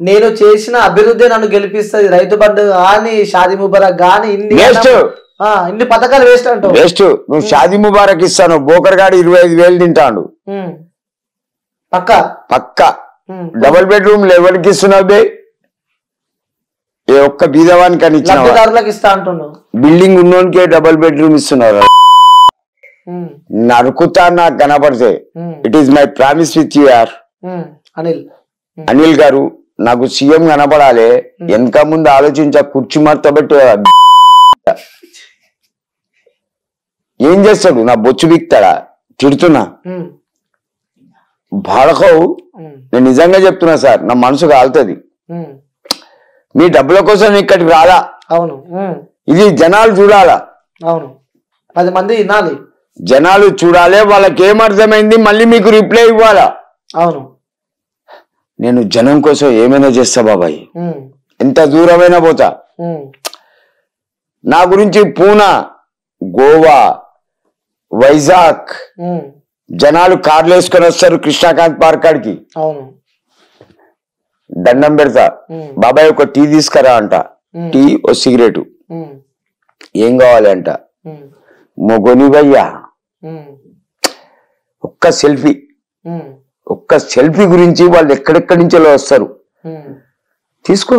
నేను చేసిన అభివృద్ధి నన్ను గెలిపిస్తుంది రైతు బంధు కానీ షాది ముబారక్ కానీ ఇన్ని వేస్ట్ ఆ, ఇన్ని పథకాలు వేస్ట్ అంటావు వేస్ట్ నువ్వు షాదీ ముబారక్ ఇస్తాను బోకర్ గాడు ఇరవై ఐదు వేలు తింటాడు ఉమ్. పక్క పక్క ఉమ్. డబుల్ బెడ్రూమ్ ఎవరికి ఇస్తున్నావు బే ఏ ఒక్క బీదవానికి అని ఇచ్చినావా లబ్ధిదారులకు ఇస్తా అంటున్నావు బిల్డింగ్ ఉన్నోనికే డబుల్ బెడ్రూమ్ ఇస్తున్నారు ఉమ్. నరుకుతా నాకు కనపడితే ఉమ్. It is my promise with your um. Anil Anil గారు నాకు సీఎం కనపడాలి వెనక ముందు ఆలోచించ కుర్చీ మార్తబట్టి ఏం చేస్తాడు నా బొచ్చు బిక్తాడా తిడుతున్నా ఉమ్. బాడకవు ఉమ్. నేను నిజంగా చెప్తున్నా సార్ నా మనసు కాలుతుంది ఉమ్. మీ డబ్బుల కోసం ఇక్కడికి రాలా అవును ఉమ్. ఇది జనాలు చూడాలా అవును పది మంది వినాలి జనాలు చూడాలి వాళ్ళకి ఏమర్థమైంది మళ్ళీ మీకు రిప్లై ఇవ్వాలా అవును నేను జనం కోసం ఏమైనా చేస్తా బాబాయ్ ఉమ్. ఎంత దూరమైనా పోతా ఉమ్. నా గురించి పూనా గోవా వైజాగ్ ఉమ్. జనాలు కార్లు వేసుకొని వస్తారు కృష్ణాకాంత్ పార్క్ కాడికి అవును దండం పెడతా ఉమ్. బాబాయ్ ఒక టీ తీసుకురా అంట ఉమ్. టీ ఓ సిగరెట్ ఉమ్. ఏం కావాలి అంట ఉమ్. మొగొని భయ్యా ఉమ్. ఒక్క సెల్ఫీ ఉమ్. ఒక్క సెల్ఫీ గురించి వాళ్ళు ఎక్కడెక్కడి నుంచో వస్తారు ఉమ్. తీసుకో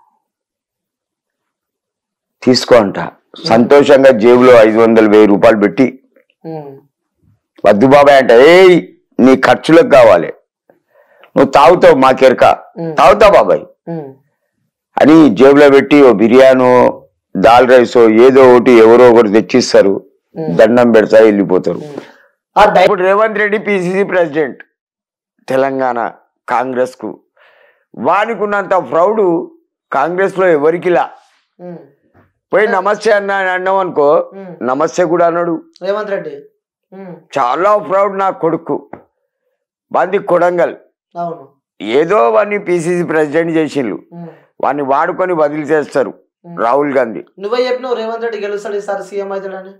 తీసుకో అంట సంతోషంగా జేబులో ఐదు వందలు వెయ్యి రూపాయలు పెట్టి ఉమ్. వద్దు బాబాయ్ అంట ఏయ్ నీ ఖర్చులకు కావాలి నువ్వు తాగుతావు మాకెరక ఉమ్. తాగుతావు బాబాయ్ ఉమ్. అని జేబులో పెట్టి ఓ బిర్యానో దాల్ రైస్ ఏదో ఒకటి ఎవరో ఒకటి తెచ్చిస్తారు దండం పెడతా వెళ్ళిపోతారు ఆ డై ఇప్పుడు రేవంత్ రెడ్డి పిసిసి ప్రెసిడెంట్ తెలంగాణ కాంగ్రెస్ కు వానికి ఉన్నంత ప్రౌడ్ కాంగ్రెస్ లో ఎవరికిలా ఉమ్. పోయి నమస్తే అన్న అని అన్నాం అనుకో ఉమ్. నమస్తే కూడా అన్నాడు రేవంత్ రెడ్డి ఉమ్. చాలా ప్రౌడ్ నా కొడుకు వాది కొడంగల్ అవును ఏదో వాడిని పిసిసి ప్రెసిడెంట్ చేసిండ్రు ఉమ్. వాడిని వాడుకొని వదిలిచేస్తారు ఉమ్. రాహుల్ గాంధీ నువ్వే చెప్పినావు రేవంత్ రెడ్డి గెలుస్తాడు ఈసారి సీఎం అవుతాడని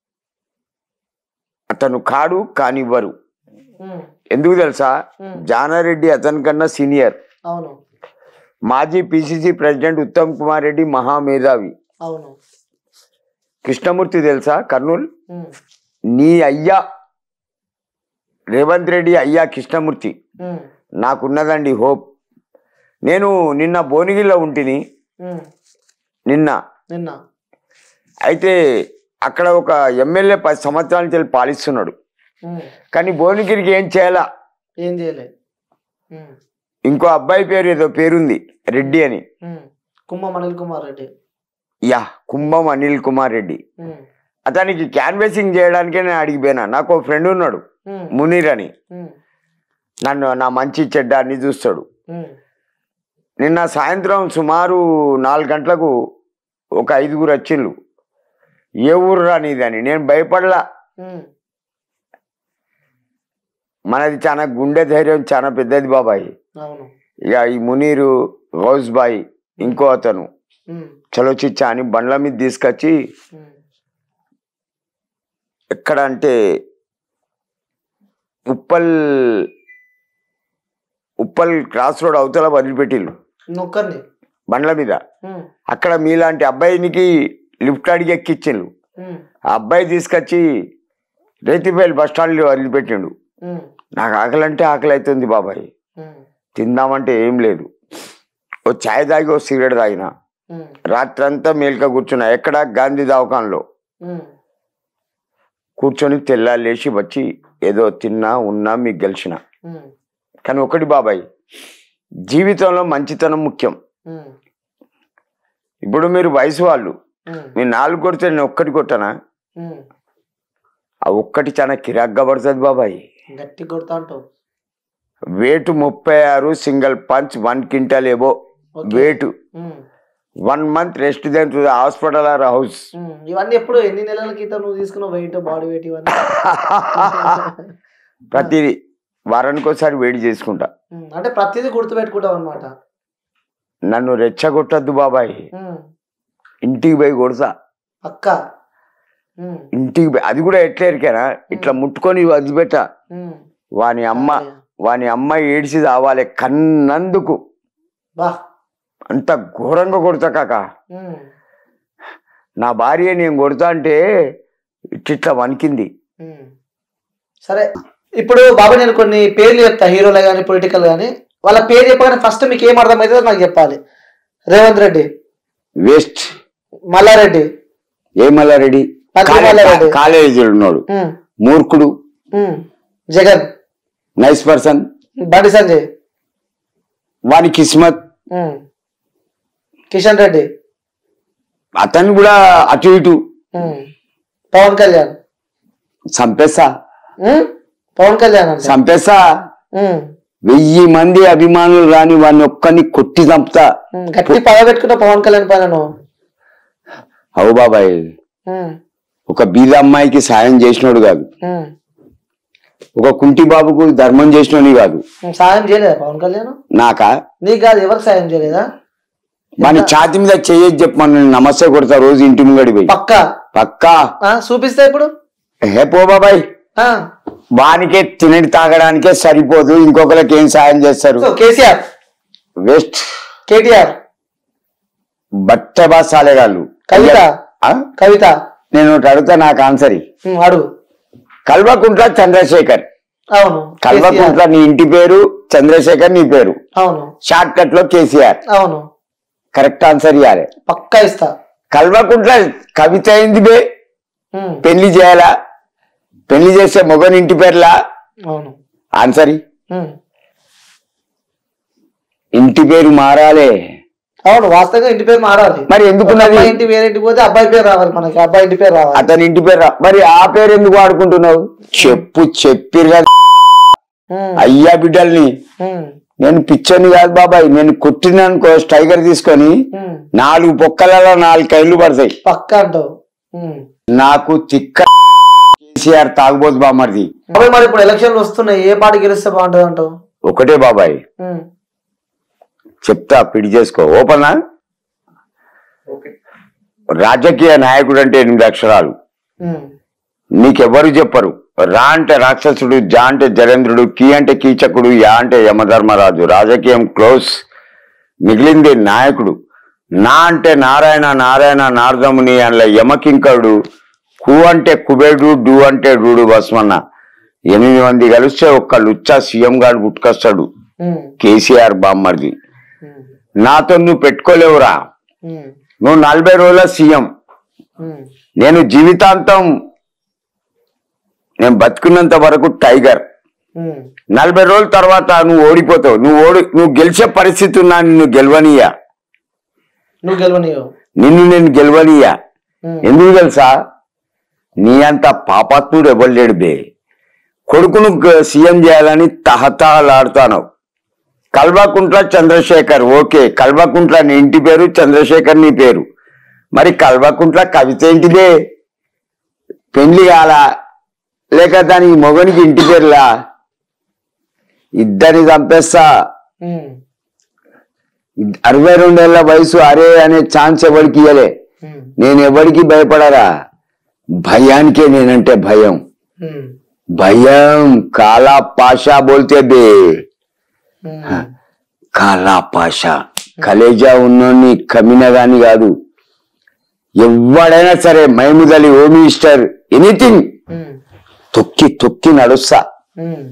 అతను కాడు కానివ్వరు ఉమ్. ఎందుకు తెలుసా ఉమ్. జానారెడ్డి అతని కన్నా సీనియర్ అవును మాజీ పిసిసి ప్రెసిడెంట్ ఉత్తమ్ కుమార్ రెడ్డి మహామేధావి అవును కృష్ణమూర్తి తెలుసా కర్నూలు ఉమ్. నీ అయ్యా రేవంత్ రెడ్డి అయ్యా కృష్ణమూర్తి ఉమ్. నాకున్నదండి హోప్ నేను నిన్న భువనగిరిలో ఉంటిని ఉమ్. నిన్న నిన్న అయితే అక్కడ ఒక ఎమ్మెల్యే పది సంవత్సరాల నుంచి పాలిస్తున్నాడు ఉమ్. కానీ భువనగిరికి ఏం చేయాలా ఏం చేయలే ఉమ్. ఇంకో అబ్బాయి పేరు ఏదో పేరుంది రెడ్డి అని ఉమ్. కుమ్మం అనిల్ కుమార్ రెడ్డి యా కుంభం అనిల్ కుమార్ రెడ్డి ఉమ్. అతనికి క్యాన్వేసింగ్ చేయడానికే నేను అడిగిపోయినా నాకు ఒక ఫ్రెండ్ ఉన్నాడు ఉమ్. మునీర్ అని ఉమ్. నన్ను నా మంచి చెడ్డ అన్ని చూస్తాడు ఉమ్. నిన్న సాయంత్రం సుమారు నాలుగు గంటలకు ఒక ఐదుగురు వచ్చిండ్రు ఏ ఊరు రానిదని నేను భయపడలా ఉమ్. మనది చాలా గుండె ధైర్యం చాలా పెద్దది బాబాయ్ అవును ఇక ఈ మునీరు గౌస్ బాయ్ ఇంకో అతను ఉమ్. చలో చిచ్చా అని బండ్ల మీద తీసుకొచ్చి ఉమ్. ఎక్కడ అంటే ఉప్పల్ ఉప్పల్ క్రాస్ రోడ్ అవతల వదిలిపెట్టిల్లు నొక్కర్ని బండ్ల మీద ఉమ్. అక్కడ మీలాంటి అబ్బాయినికి లిఫ్ట్ అడిగి ఎక్కిచ్చిండ్రు ఉమ్. ఆ అబ్బాయి తీసుకొచ్చి రేతిపల్లి బస్ స్టాండ్లో వదిలిపెట్టిండు ఉమ్. నాకు ఆకలి అంటే ఆకలి అవుతుంది బాబాయ్ ఉమ్. తిందామంటే ఏం లేదు ఓ ఛాయ్ తాగి ఓ సిగరెట్ తాగిన ఉమ్. రాత్రంతా మేల్క కూర్చున్నా ఎక్కడ గాంధీ దవాఖానలో ఉమ్. కూర్చొని తెల్లా లేచి వచ్చి ఏదో తిన్నా ఉన్నా మీకు గెలిచిన ఉమ్. కానీ ఒకటి బాబాయ్ జీవితంలో మంచితనం ముఖ్యం ఉమ్. ఇప్పుడు మీరు వయసు వాళ్ళు ఉమ్. మీరు నాలుగు కొడితే నేను ఒక్కటి కొట్టనా ఉమ్. ఆ ఒక్కటి చాలా కిరాక్గా పడుతుంది బాబాయ్ గట్టి కొడతా అంటావు వేటు ముప్పై ఆరు సింగిల్ పంచ్ వన్ క్వింటల్ ఏవో ఓకే. వేటు um. One month rest then to the hospital or house um. ఇవన్నీ ఎప్పుడు ఎన్ని నెలల క్రితం నువ్వు తీసుకున్న వెయిట్ బాడీ వెయిట్ ఇవన్నీ ప్రతి వారానికి ఒకసారి వేడి చేసుకుంటా ఉమ్. అంటే ప్రతిదీ గుర్తుపెట్టుకుంటావు అనమాట నన్ను రెచ్చగొట్టద్దు బాబాయ్ ఇంటికి పోయి కొడతా అక్క ఉమ్. ఇంటికి పోయి అది కూడా ఎట్లా ఎరికానా ఇట్లా ముట్టుకొని వదిలిపెట్ట ఉమ్. వాని అమ్మ వాని అమ్మ ఏడిసి రావాలి కన్నందుకు బా అంత ఘోరంగా కొడతా కాక ఉమ్, నా భార్య నేను కొడతా అంటే ఇట్లా వణికింది ఉమ్. సరే ఇప్పుడు బాబు నేను కొన్ని పేర్లు చెప్తా హీరోలు కానీ పొలిటికల్ కానీ వాళ్ళ పేరు చెప్పగానే ఫస్ట్ మీకు ఏం అర్థమవుతుందో నాకు చెప్పాలి రేవంత్ రెడ్డి వేస్ట్ మల్లారెడ్డి ఏ మల్లారెడ్డి పత్రి మల్లారెడ్డి. కాలేజీలో ఉన్నాడు ఉమ్, మూర్ఖుడు ఉమ్. జగన్ నైస్ పర్సన్ బండి సంజయ్ వాని కిస్మత్ ఉమ్. కిషన్ రెడ్డి అతను కూడా అటు ఇటు ఉమ్. పవన్ కళ్యాణ్ చంపేస్తా ఉమ్? పవన్ కళ్యాణ్ అంటే చంపేస్తా ఉమ్, వెయ్యి మంది అభిమానులు రాని వాడిని ఒక్కని కొట్టి చంపుతా ఉమ్. గట్టి పగ పెట్టుకున్న పవన్ కళ్యాణ్ పైన నువ్వు అవు బాబాయ్ ఉమ్, ఒక బీద అమ్మాయికి సాయం చేసినోడు కాదు ఉమ్. ఒక కుంటి బాబుకు ధర్మం చేసినోని కాదు ఉమ్, సాయం చేయలేదా పవన్ కళ్యాణ్ నాకా నీకు కాదు ఎవరికి సాయం చేయలేదా వాని ఛాతి మీద చేయొచ్చు చెప్పమని నేను నమస్తే కొడతా రోజు ఇంటి ముంగడి పోయి పక్కా పక్కా ఆ, చూపిస్తా ఇప్పుడు హే పో బాబాయ్ ఆ, వానికే తినడి తాగడానికే సరిపోదు ఇంకొకరికి ఏం సాయం చేస్తారు సో కేసీఆర్ వేస్ట్ కేటీఆర్ బట్ట బాసాలేగాళ్ళు కవిత ఆ? కవిత నేను ఒకటి అడుగుతా నాకు ఆన్సర్ ఇయ్యి. ఉమ్, అడుగు కల్వకుంట్ల చంద్రశేఖర్ అవును కేసీఆర్. కల్వకుంట్ల నీ ఇంటి పేరు చంద్రశేఖర్ నీ పేరు అవును షార్ట్ కట్ లో కేసీఆర్ అవును కరెక్ట్ ఆన్సర్ ఇవ్వాలి పక్కా ఇస్తా కల్వకుంట్ల కవిత అయింది బే ఉమ్, పెళ్లి చేయాలా పెళ్లి చేస్తే మొగని ఇంటి పేర్లా అవును ఆన్సర్ ఇయ్యి. ఉమ్, ఇంటి పేరు మారాలే అవును వాస్తవంగా ఇంటి పేరు మారాలి మరి ఎందుకున్నది అబ్బాయి ఇంటి వేరే ఇంటికి పోతే అబ్బాయి పేరు రావాలి మనకి అబ్బాయి ఇంటి పేరు రావాలి అతని ఇంటి పేరు రా- మరి ఆ పేరు ఎందుకు వాడుకుంటున్నావు చెప్పు చెప్పిర్రా ఉమ్, అయ్యా బిడ్డల్ని ఉమ్, నేను పిచ్చోని కాదు బాబాయ్ నేను కొట్టినానుకో స్టైగర్ తీసుకొని ఉమ్. నాలుగు పొక్కలలో నాలుగు కైళ్ళు పడతాయి పక్కా అంటావు ఉమ్. నాకు తిక్క కేసీఆర్ తాగుబోతు బామర్ది అబ్బాయి మరి ఇప్పుడు ఎలక్షన్లు వస్తున్నాయి ఏ పార్టీ గెలిస్తే బాగుంటుంది అంటావు ఒకటే బాబాయ్ ఉమ్, చెప్తా పిడి చేసుకో ఓపెనా రాజకీయ నాయకుడు అంటే ఎనిమిది అక్షరాలు ఉమ్, నీకెవ్వరు చెప్పరు రా అంటే రాక్షసుడు జా అంటే జరేంద్రుడు కీ అంటే కీచకుడు యా అంటే యమధర్మరాజు రాజకీయం క్లోజ్ మిగిలింది నాయకుడు నా అంటే నారాయణ నారాయణ నారదముని అందులో యమకింకరుడు కు అంటే కుబేడు డు అంటే డూడు బస్మన్న ఎనిమిది మంది కలిస్తే ఒక్క లుచ్చా సీఎం గారు పుట్టుకొస్తాడు ఉమ్, కేసీఆర్ బామ్మర్ది ఉమ్, నాతో నువ్వు పెట్టుకోలేవురా ఉమ్, నువ్వు నలభై రోజుల సీఎం ఉమ్, నేను జీవితాంతం నేను బతుకున్నంత వరకు టైగర్ ఉమ్, నలభై రోజుల తర్వాత నువ్వు ఓడిపోతావు నువ్వు ఓడి నువ్వు గెలిచే పరిస్థితి ఉన్నా నిన్ను గెలవనీయా నువ్వు గెలవనియో నిన్ను నేను గెలవనీయా ఉమ్, ఎందుకు తెలుసా నీ అంత పాపాత్ముడు ఎవరు లేడు బే కొడుకును గ- సీఎం చేయాలని తహతహలాడుతాను కల్వకుంట్ల చంద్రశేఖర్ ఓకే కల్వకుంట్ల నీ ఇంటి పేరు చంద్రశేఖర్ నీ పేరు మరి కల్వకుంట్ల కవిత ఏంటిదే పెళ్లి కాల లేక దానికి మొగనికి ఇంటి పేర్లా ఇద్దరిని చంపేస్తా ఉమ్, ఇద్- అరవై రెండేళ్ల వయసు అరే అనే ఛాన్స్ ఎవరికి ఇయ్యలే ఉమ్, నేను ఎవరికి భయపడరా భయానికే నేనంటే భయం ఉమ్, భయం కాలా పాషా బోల్తే బే ఉమ్, కాలా పాషా కలేజా ఉన్నోని కమిన గాని కాదు ఎవడైనా సరే మైముదలి హోమ్ మినిస్టర్ ఎనీథింగ్ ఉమ్, తొక్కి తొక్కి నడుస్తా ఉమ్,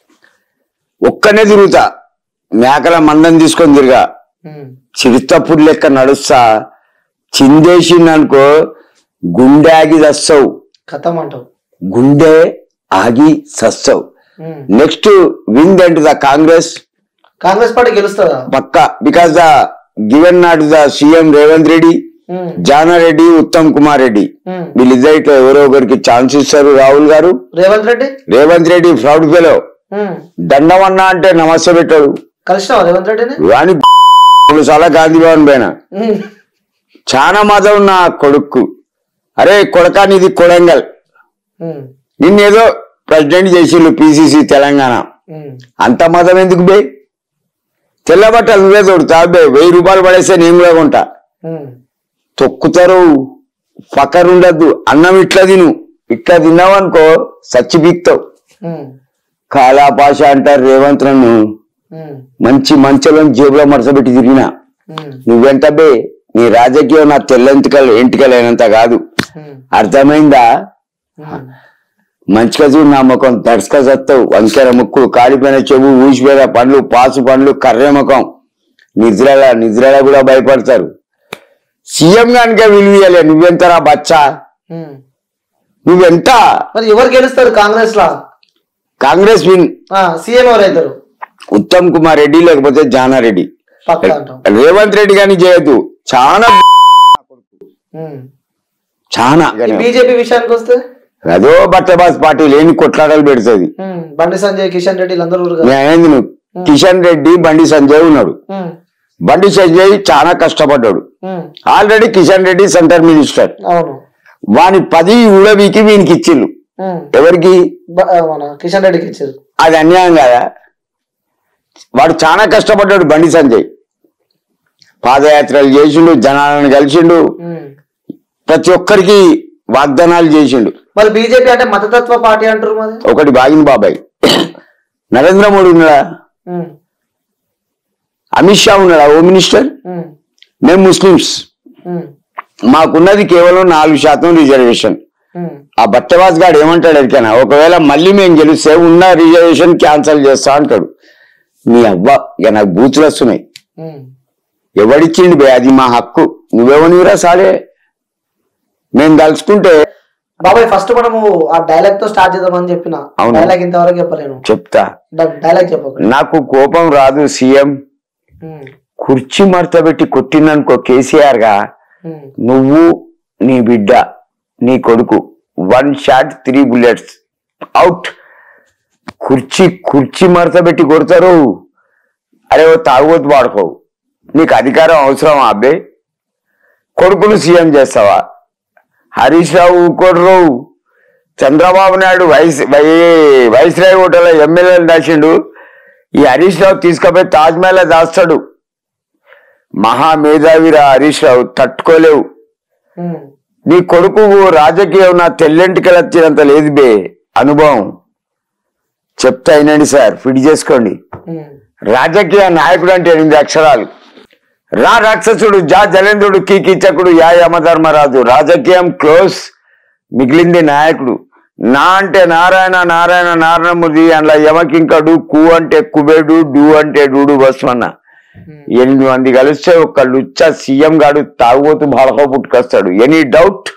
ఒక్కనే తిరుగుతా మేకల మందం తీసుకొని తిరిగా ఉమ్, చిరుతప్పుడు లెక్క నడుస్తా చిందేసిందనుకో గుండె ఆగి చస్తావు కథం అంటావు గుండె ఆగి సస్తావు ఉమ్. Next win don't the Congress Congress party గెలుస్తుందా పక్క because the given not the CM Revanth Reddy um, Janareddy Uttam Kumar Reddy um. వీళ్ళిద్దరిట్లో ఎవరో ఒకరికి ఛాన్స్ ఇస్తారు రాహుల్ గారు Revanth Reddy Revanth Reddy fraud fellow um, దండమన్నా అంటే నమస్తే పెట్టాడు కలిసినావా రేవంత్ రెడ్డిని వాని మూడు సార్లు గాంధీ భవన్ పైన ఉమ్, చాలా మతం నా కొడుకు అరే కొడకా నీది కొడంగల్ ఉమ్, నిన్నేదో ప్రెసిడెంట్ చేసిండు పిసిసి తెలంగాణ ఉమ్, అంత మతం ఎందుకు బే తెల్ల బట్టలు నువ్వే తోడుతా బే వెయ్యి రూపాయలు పడేస్తే నేను కూడా కొంటా ఉమ్, తొక్కుతారు పక్కన ఉండద్దు అన్నం ఇట్లా తిను ఇట్లా తిన్నావు అనుకో సచ్చి బీక్తావు ఉమ్, కాలా భాష అంటారు రేవంత్ నన్ను ఉమ్, మంచి మంచంలో జేబులో మడసబెట్టి తిరిగినా ఉమ్, నువ్వెంత బే నీ రాజకీయం నా తెల్లెంటికలు ఎంటికలైనంత కాదు ఉమ్, అర్థమైందా ఉమ్. మంచిగా చూడు నా ముఖం దర్శక సత్తావు వంకెర ముక్కు కాలిపోయిన చెవు ఊసిపోయిన పండ్లు పాసు పండ్లు కర్రె ముఖం నిద్రల నిద్రల కూడా భయపడతారు సీఎం గానికే విలువలే నువ్వెంతరా బచ్చా ఉమ్. నువ్వెంత మరి ఎవరు గెలుస్తారు కాంగ్రెస్ లా కాంగ్రెస్ విన్ సీఎం ఎవరైతారు ఉత్తమ్ కుమార్ రెడ్డి లేకపోతే జానారెడ్డి పక్క అంటాం రేవంత్ రెడ్డి గాని చేయొద్దు చాలా ఉమ్. చాలా ఈ బీజేపీ విషయానికి వస్తే అదో బట్టబాస్ పార్టీ లేని కొట్లాటలు పెడుతుంది ఉమ్, బండి సంజయ్ కిషన్ రెడ్డి వీళ్ళందరూ ఉన్నారు కదా. ఏంది నువ్వు కిషన్ రెడ్డి బండి సంజయ్ ఉన్నాడు ఉమ్, బండి సంజయ్ చాలా కష్టపడ్డాడు ఉమ్, already Kishan Reddy centre minister అవును వాని పది ఊడబీకి వీనికి ఇచ్చిళ్ళు ఉమ్, ఎవరికి బ- ఆ, మన కిషన్ రెడ్డికి ఇచ్చారు అది అన్యాయం కదా వాడు చాలా కష్టపడ్డాడు బండి సంజయ్ పాదయాత్రలు చేసిండు జనాలను కలిసిండు ఉమ్. ప్రతి ఒక్కరికి వాగ్దానాలు చేసిండు మరి బీజేపీ అంటే మతతత్వ పార్టీ అంటారు మరి ఒకటి బాగిన బాబాయ్ నరేంద్ర మోడీ ఉన్నాడా ఉమ్, అమిత్ షా ఉన్నాడా హోమ్ మినిస్టర్ ఉమ్, మేము ముస్లిమ్స్ ఉమ్, మాకున్నది కేవలం నాలుగు శాతం రిజర్వేషన్ ఉమ్, ఆ బట్టవాస్ గాడు ఏమంటాడు ఎరికైనా ఒకవేళ మళ్ళీ మేము గెలిస్తే ఉన్న రిజర్వేషన్ క్యాన్సిల్ చేస్తా అంటాడు నీ అవ్వ ఇక నాకు బూతులు వస్తున్నాయి ఉమ్. ఎవడిచ్చిండు బే అది మా హక్కు నువ్వెవనిరా సాలే మేము తలుచుకుంటే బాబాయ్ ఫస్ట్ మనము ఆ డైలాగ్ తో స్టార్ట్ చేద్దామని చెప్పిన అవును. డైలాగ్ ఇంతవరకు చెప్పలేను చెప్తా డైలాగ్ చెప్పక నాకు కోపం రాదు సీఎం కుర్చీ మడతబెట్టి కొట్టిననుకో కేసీఆర్ గా నువ్వు నీ బిడ్డ నీ కొడుకు one shot three bullets out కుర్చీ కుర్చీ మడతబెట్టి కొడతారు అరే ఓ తాగుబోతు వాడుకోవు నీకు అధికారం అవసరం అబ్బే కొడుకును సీఎం చేస్తావా హరీష్ రావు ఊకోడరు చంద్రబాబు నాయుడు వైస్ వై వైస్రాయ్ హోటల్ ఎమ్మెల్యేలు దాచిండు ఈ హరీష్ రావు తీసుకుపోయి తాజ్ మహల్ దాస్తాడు మహామేధావిరా హరీష్ రావు తట్టుకోలేవు నీ కొడుకు రాజకీయం నా తెల్లెంటికలు వచ్చినంత లేదు బే అనుభవం చెప్తా అయినండి సార్ ఫిట్ చేసుకోండి రాజకీయ నాయకుడు అంటే ఎనిమిది అక్షరాలు రా రాక్షసుడు జా జలేంద్రుడు కీ కీచకుడు యా యమధర్మరాజు రాజకీయం క్లోజ్ మిగిలింది నాయకుడు నా అంటే నారాయణ నారాయణ నారాయణమూర్తి అందులో యమకింకడు కు అంటే కుబేడు డు అంటే డూడు బస్మన్న ఎనిమిది మంది కలిస్తే ఒక లుచ్చ సీఎం గాడు తాగుబోతు బాలకో పుట్టుకొస్తాడు ఎనీ డౌట్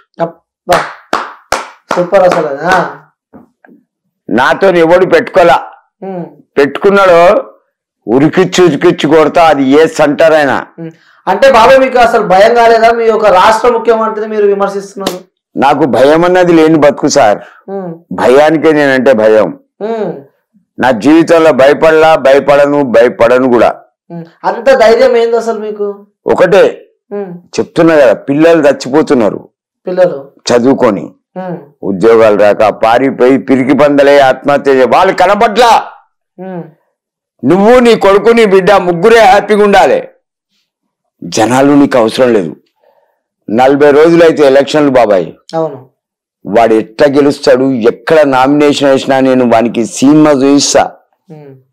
సూపర్ అసలు ఆ. నాతో ఎవడు పెట్టుకోలా ఉమ్, పెట్టుకున్నాడో ఉరికిచ్చి ఉరికిచ్చి కొడతా అది ఏ సెంటర్ అయినా ఉమ్. అంటే బాబాయ్ మీకు అసలు భయం కాలేదా మీ యొక్క రాష్ట్ర ముఖ్యమంత్రిని మీరు విమర్శిస్తున్నారు నాకు భయం అన్నది లేని బతుకు సార్ ఉమ్, భయానికే నేనంటే భయం ఉమ్, నా జీవితంలో భయపడలా భయపడను భయపడను కూడా ఉమ్. అంత ధైర్యం ఏంది అసలు మీకు ఒకటే ఉమ్, చెప్తున్నా కదా పిల్లలు చచ్చిపోతున్నారు పిల్లలు చదువుకొని ఉమ్, ఉద్యోగాలు రాక పారిపోయి పిరికి పందలే ఆత్మహత్య చే- వాళ్ళు కనపట్లా ఉమ్, నువ్వు నీ కొడుకు నీ బిడ్డ ముగ్గురే హ్యాపీగా ఉండాలి జనాలు నీకు అవసరం లేదు నలభై రోజులు అయితే ఎలక్షన్లు బాబాయ్ అవును వాడు ఎట్లా గెలుస్తాడు ఎక్కడ నామినేషన్ వేసినా నేను వానికి సినిమా చూపిస్తా ఉమ్,